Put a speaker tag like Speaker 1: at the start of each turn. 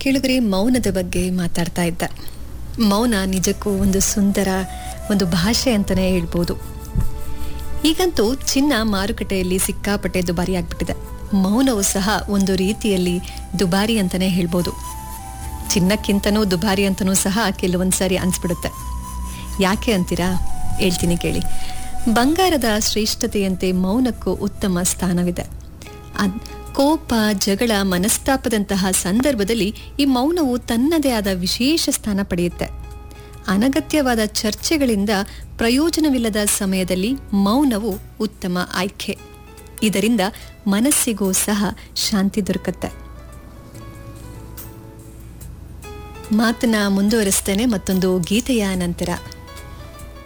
Speaker 1: ಕೇಳಿದ್ರೆ ಮೌನದ ಬಗ್ಗೆ ಮಾತಾಡ್ತಾ ಇದ್ದ ಮೌನ ನಿಜಕ್ಕೂ ಒಂದು ಸುಂದರ ಒಂದು ಭಾಷೆ ಅಂತಲೇ ಹೇಳ್ಬೋದು ಈಗಂತೂ ಚಿನ್ನ ಮಾರುಕಟ್ಟೆಯಲ್ಲಿ ಸಿಕ್ಕಾಪಟ್ಟೆ ದುಬಾರಿ ಆಗ್ಬಿಟ್ಟಿದೆ ಮೌನವು ಸಹ ಒಂದು ರೀತಿಯಲ್ಲಿ ದುಬಾರಿ ಅಂತಲೇ ಹೇಳ್ಬೋದು ಚಿನ್ನಕ್ಕಿಂತನೂ ದುಬಾರಿ ಅಂತನೂ ಸಹ ಕೆಲವೊಂದು ಸಾರಿ ಅನ್ಸ್ಬಿಡುತ್ತೆ ಯಾಕೆ ಅಂತೀರಾ ಹೇಳ್ತೀನಿ ಕೇಳಿ ಬಂಗಾರದ ಶ್ರೇಷ್ಠತೆಯಂತೆ ಮೌನಕ್ಕೂ ಉತ್ತಮ ಸ್ಥಾನವಿದೆ ಅದ್- ಕೋಪ ಜಗಳ ಮನಸ್ತಾಪದಂತಹ ಸಂದರ್ಭದಲ್ಲಿ ಈ ಮೌನವು ತನ್ನದೇ ಆದ ವಿಶೇಷ ಸ್ಥಾನ ಪಡೆಯುತ್ತೆ ಅನಗತ್ಯವಾದ ಚರ್ಚೆಗಳಿಂದ ಪ್ರಯೋಜನವಿಲ್ಲದ ಸಮಯದಲ್ಲಿ ಮೌನವು ಉತ್ತಮ ಆಯ್ಕೆ ಇದರಿಂದ ಮನಸ್ಸಿಗೂ ಸಹ ಶಾಂತಿ ದೊರಕತ್ತೆ ಮಾತನ್ನ ಮುಂದುವರಿಸ್ತೇನೆ ಮತ್ತೊಂದು ಗೀತೆಯ ನಂತರ